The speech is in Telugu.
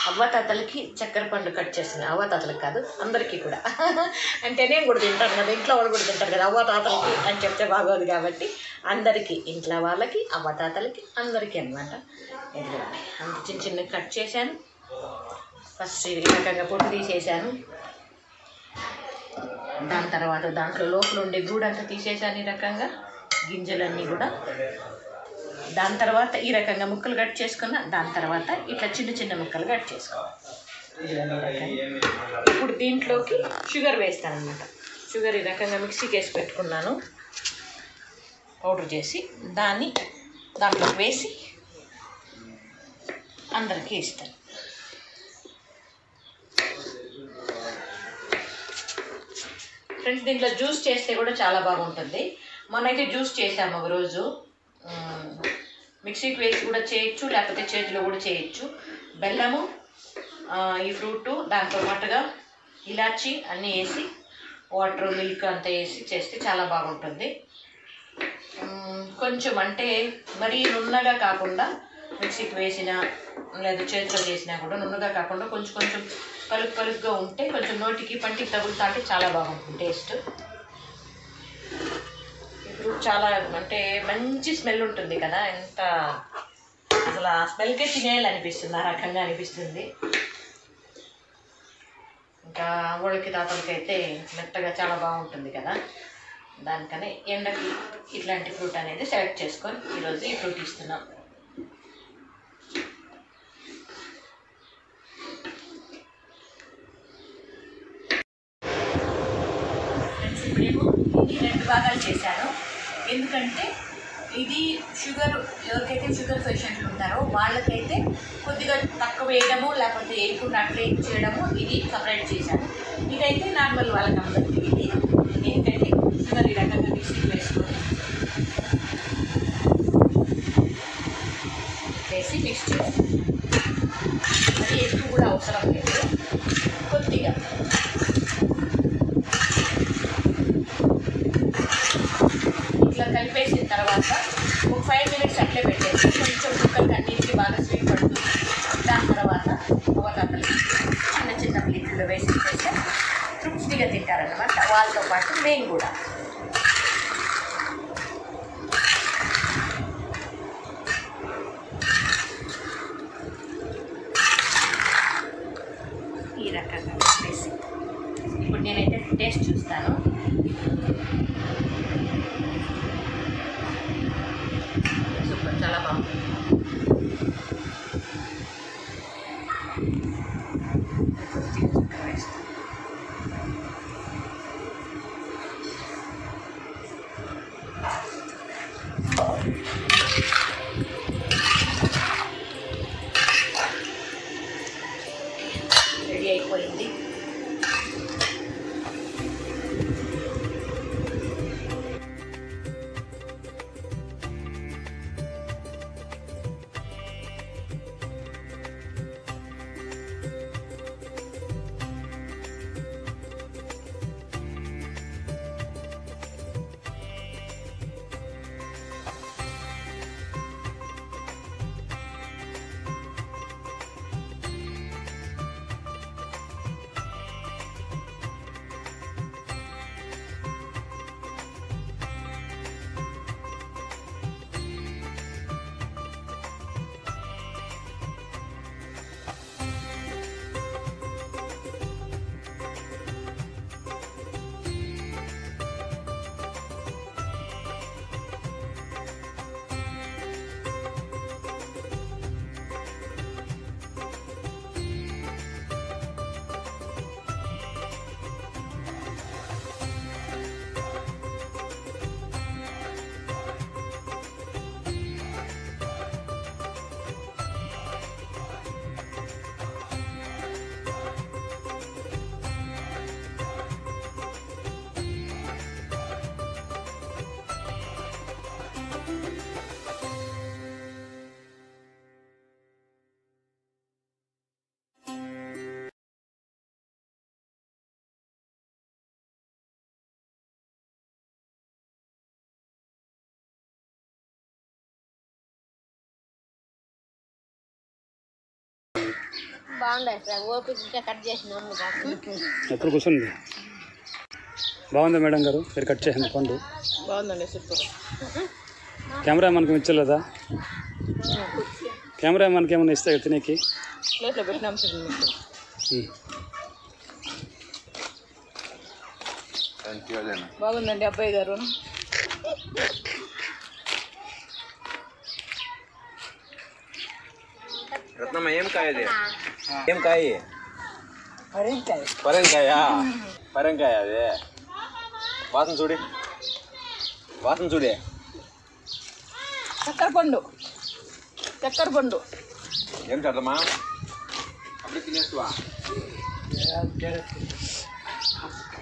అవ్వతాతలకి చక్కెర పండు కట్ చేసిన అవ్వతాతలకు కాదు అందరికీ కూడా అంటే నేను కూడా తింటాను కదా ఇంట్లో వాళ్ళు కూడా తింటారు కదా అవ్వతాతలకి అని చెప్తే బాగోదు కాబట్టి అందరికీ ఇంట్లో వాళ్ళకి అవ్వతాతలకి అందరికీ అనమాట ఇదిగోండి అంత చిన్న చిన్న కట్ చేశాను ఫస్ట్ ఈ రకంగా పొట్టు తీసేసాను దాని తర్వాత దాంట్లో లోపల ఉండే గూడంతా తీసేసాను ఈ రకంగా గింజలన్నీ కూడా దాని తర్వాత ఈ రకంగా ముక్కలు కట్ చేసుకున్న దాని తర్వాత ఇట్లా చిన్న చిన్న ముక్కలు కట్ చేసుకోవాలి ఇదిగోండి ఈ రకంగా ఇప్పుడు దీంట్లోకి షుగర్ వేస్తాను అనమాట షుగర్ ఈ రకంగా మిక్సీకి వేసి పెట్టుకున్నాను పౌడర్ చేసి దాన్ని దాంట్లోకి వేసి అందరికీ ఇస్తాను ఫ్రెండ్స్ దీంట్లో జ్యూస్ చేస్తే కూడా చాలా బాగుంటుంది మనైతే జ్యూస్ చేసాము ఒక రోజు మ్, మిక్సీకి వేసి కూడా చేయొచ్చు లేకపోతే చేతిలో కూడా చేయొచ్చు బెల్లము ఆ, ఈ ఫ్రూట్ దాంతో పాటుగా ఇలాచి అన్నీ వేసి వాటర్ మిల్క్ అంతా వేసి చేస్తే చాలా బాగుంటుంది మ్, కొంచెం అంటే మరీ నున్నగా కాకుండా మిక్సీకి వేసిన లేదా చేతిలో చేసినా కూడా నున్నగా కాకుండా కొంచెం కొంచెం పలుకు పలుకుగా ఉంటే కొంచెం నోటికి పంటికి తగులుతా అంటే చాలా బాగుంటుంది టేస్ట్ ఈ ఫ్రూట్ చాలా అంటే మంచి స్మెల్ ఉంటుంది కదా ఎంత అసలు ఆ స్మెల్కే తినేయాలనిపిస్తుంది ఆ రకంగా అనిపిస్తుంది ఇంకా వాళ్ళకి తాతలకి అయితే మెత్తగా చాలా బాగుంటుంది కదా దానికని ఎండకి ఇట్లాంటి ఫ్రూట్ అనేది సెలెక్ట్ చేసుకొని ఈరోజు ఈ ఫ్రూట్ ఇస్తున్నాం ఫ్రెండ్స్ ఇప్పుడేమో ఇది రెండు భాగాలు చేశాను ఎందుకంటే ఇది షుగర్ ఎవరికైతే షుగర్ పేషెంట్లు ఉంటారో వాళ్ళకైతే కొద్దిగా తక్కువ వేయడము లేకపోతే వేయకుండా అట్లే చేయడము ఇది సపరేట్ చేశాను ఇదైతే నార్మల్ వాళ్ళకి అందరికీ ఇది ఏంటంటే షుగర్ ఈ రకంగా మిక్సీకి వేసుకొని వేసి మిక్స్ చేసి అది ఎక్కువ కూడా అవసరం లేదు కొద్దిగా ఇట్లా కలిపేసిన తర్వాత ఒక ఫైవ్ మినిట్స్ అట్లే పెట్టేసి కొంచెం ముక్కలు అన్నింటికి బాగా స్వీట్ పడుతుంది దాని తర్వాత అవకాతలు చిన్న చిన్న ప్లేట్లో వేసి చేస్తే తృప్తిగా తింటారనమాట వాళ్ళతో పాటు మేము కూడా ఈ రకంగా వేసి ఇప్పుడు నేనైతే టేస్ట్ చూస్తాను సూపర్ చాలా బాగుంది రెడీ అయిపోయింది బాగుంది సార్ ఓపిక కట్ చేసినాము ఎక్కడ కూర్చోండి బాగుందా మేడం గారు మీరు కట్ చేసింది పండు బాగుందండి సూపర్ కెమెరా మనకి ఇచ్చలేదా కెమెరా మనకి ఏమైనా ఇస్తాయి తినేకి ప్లేట్లో పెట్టినాం సార్ ఉమ్. బాగుందండి అబ్బాయి గారు రత్నమ్మ ఏం కాయ అది ఏం కాయ పరంకాయ పరంకాయ అది వాసన చూడి వాసన చూడే చక్కెర పండు చక్కెర పండు ఏం చేద్దామా అప్పుడు తినేస్తువా